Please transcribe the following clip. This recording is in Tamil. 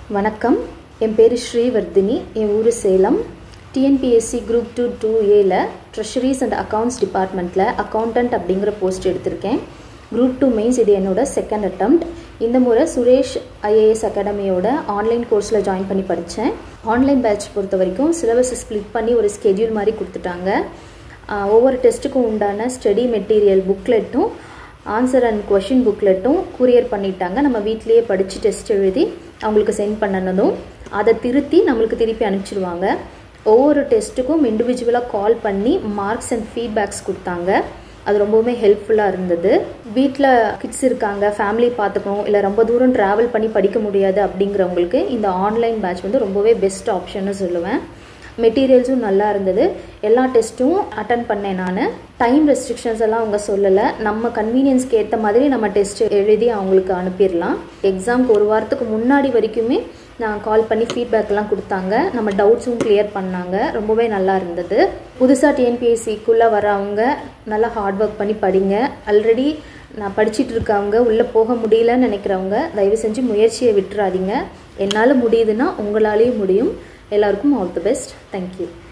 வணக்கம் என் பேர் ஸ்ரீவர்தினி என் ஊர் Salem TNPSC group two two ஏல ட்ரெஷரிஸ் அண்ட் அக்கௌண்ட்ஸ் டிபார்ட்மெண்ட்டில் அக்கௌண்டன்ட் அப்படிங்கிற போஸ்ட் எடுத்திருக்கேன் குரூப் டூ மெயின்ஸ் இது என்னோட செகண்ட் அட்டம்ப்ட் இந்த முறை சுரேஷ் ஐஏஎஸ் அகாடமியோட ஆன்லைன் கோர்ஸில் ஜாயின் பண்ணி படித்தேன் ஆன்லைன் பேட்ச் பொறுத்த வரைக்கும் சிலபஸை ஸ்ப்ளிட் பண்ணி ஒரு ஸ்கெடியூல் மாதிரி கொடுத்துட்டாங்க ஆஹ் ஒவ்வொரு டெஸ்ட்டுக்கும் உண்டான ஸ்டடி மெட்டீரியல் புக்லெட்டும் ஆன்சர் அண்ட் கொஷின் புக்லெட்டும் கூரியர் பண்ணிட்டாங்க நம்ம வீட்லேயே படித்து டெஸ்ட் எழுதி அவங்களுக்கு சென்ட் பண்ணனதும் அதை திருத்தி நம்மளுக்கு திருப்பி அனுப்பிச்சிடுவாங்க ஒவ்வொரு டெஸ்ட்டுக்கும் இண்டிவிஜுவலாக கால் பண்ணி மார்க்ஸ் அண்ட் ஃபீட்பேக்ஸ் கொடுத்தாங்க அது ரொம்பவுமே ஹெல்ப்ஃபுல்லாக இருந்தது வீட்டில் கிட்ஸ் இருக்காங்க ஃபேமிலி பார்த்துக்கணும் இல்லை ரொம்ப தூரம் ட்ராவல் பண்ணி படிக்க முடியாது அப்படிங்கிறவங்களுக்கு இந்த ஆன்லைன் பேட்ச் வந்து ரொம்பவே பெஸ்ட் ஆப்ஷன்னு சொல்லுவேன் மெட்டீரியல்ஸும் நல்லா இருந்தது எல்லா டெஸ்ட்டும் அட்டன் பண்ணேன் நான் டைம் ரெஸ்ட்ரிக்ஷன்ஸ் எல்லாம் அவங்க சொல்லலை நம்ம கன்வீனியன்ஸ்க்கு ஏற்ற மாதிரி நம்ம டெஸ்ட் எழுதி அவங்களுக்கு அனுப்பிடலாம் எக்ஸாம்க்கு ஒரு வாரத்துக்கு முன்னாடி வரைக்குமே நான் கால் பண்ணி ஃபீட்பேக்லாம் கொடுத்தாங்க நம்ம டவுட்ஸும் கிளியர் பண்ணாங்க ரொம்பவே நல்லா இருந்தது புதுசாக டிஎன்பிஎஸ்சிக்குள்ளே வரவங்க நல்லா ஹார்ட் ஒர்க் பண்ணி படிங்க ஆல்ரெடி நான் படிச்சுட்டு இருக்கவங்க உள்ளே போக முடியலன்னு நினைக்கிறவங்க தயவு செஞ்சு முயற்சியை விட்டுறாதீங்க என்னால் முடியுதுன்னா உங்களாலேயும் முடியும் எல்லாருக்கும் ஆல் தி பெஸ்ட் தேங்க்யூ